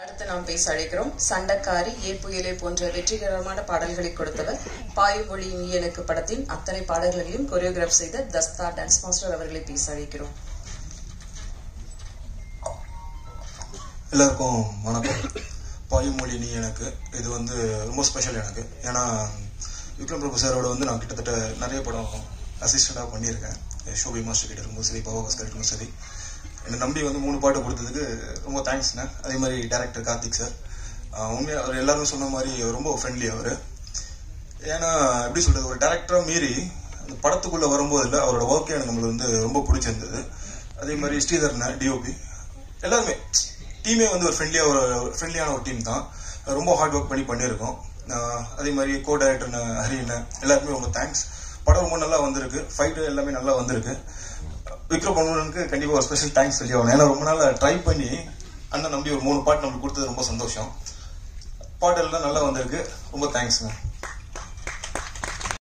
அடுத்து நாம் பேச அழைக்கிறோம் சண்டக்காரி ஏ புயலே போன்ற வெற்றிகரமான பாடல்களை கொடுத்தவர் பாயுமொழி நீ எனக்கு படத்தின் அத்தனை பாடல்களையும் கொரியோகிராஃப் செய்த தஸ்தா டான்ஸ் மாஸ்டர் அவர்களை பேச அழைக்கிறோம் எல்லாருக்கும் வணக்கம் பாயுமொழி நீ எனக்கு இது வந்து ரொம்ப ஸ்பெஷல் எனக்கு ஏன்னா விக்ரம் பிரபு சாரோட வந்து நான் கிட்டத்தட்ட நிறைய படம் அசிஸ்டண்டாக பண்ணியிருக்கேன் ஷோபி மாஸ்டர் கிட்ட இருக்கும்போது சரி பவா பாஸ்கர் இருக்கும்போது சரி என்னை நம்பி வந்து மூணு பாட்டு கொடுத்ததுக்கு ரொம்ப தேங்க்ஸ்ண்ணே அதே மாதிரி டேரக்டர் கார்த்திக் சார் உண்மையாக அவர் எல்லாருமே சொன்ன மாதிரி ரொம்ப ஃப்ரெண்ட்லி அவர் ஏன்னா எப்படி சொல்றது ஒரு டேரக்டராக மீறி அந்த படத்துக்குள்ளே வரும்போது இல்லை அவரோட ஒர்க்கே எனக்கு நம்மளுக்கு வந்து ரொம்ப பிடிச்சிருந்தது அதே மாதிரி ஸ்ரீதர்ண்ண டிஓபி எல்லாருமே டீமே வந்து ஒரு ஃப்ரெண்ட்லியாக ஒரு ஃப்ரெண்ட்லியான ஒரு டீம் தான் ரொம்ப ஹார்ட் ஒர்க் பண்ணி பண்ணியிருக்கோம் ஆஹ் அதே மாதிரி கோ டைரக்டர் ஹரிண்ண எல்லாருக்குமே ரொம்ப தேங்க்ஸ் படம் ரொம்ப நல்லா வந்திருக்கு ஃபைட்டு எல்லாமே நல்லா வந்திருக்கு விக்ரம் பொண்ணுக்கு கண்டிப்பாக ஒரு ஸ்பெஷல் தேங்க்ஸ் சொல்லி ஆகணும் ஏன்னா ரொம்ப நாள் ட்ரை பண்ணி அண்ணன் நம்பி ஒரு மூணு பாட்டு நம்மளுக்கு கொடுத்தது ரொம்ப சந்தோஷம் பாட்டு எல்லாம் நல்லா வந்திருக்கு ரொம்ப தேங்க்ஸ்ங்க